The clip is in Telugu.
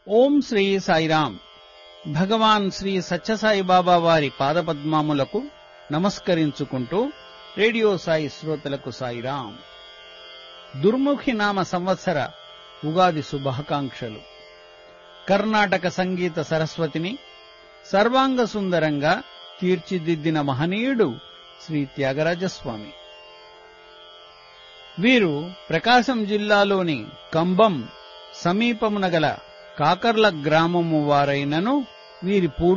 ఓం శ్రీ సాయిరాం భగవాన్ శ్రీ సత్యసాయి బాబా వారి పాదపద్మాములకు నమస్కరించుకుంటూ రేడియో సాయి శ్రోతలకు సాయిరాం దుర్ముఖి నామ సంవత్సర ఉగాది శుభాకాంక్షలు కర్ణాటక సంగీత సరస్వతిని సర్వాంగ సుందరంగా తీర్చిదిద్దిన మహనీయుడు శ్రీ త్యాగరాజస్వామి వీరు ప్రకాశం జిల్లాలోని కంబం సమీపమున గల కాకర్ల గ్రామము వారైనను వీరి పూర్వ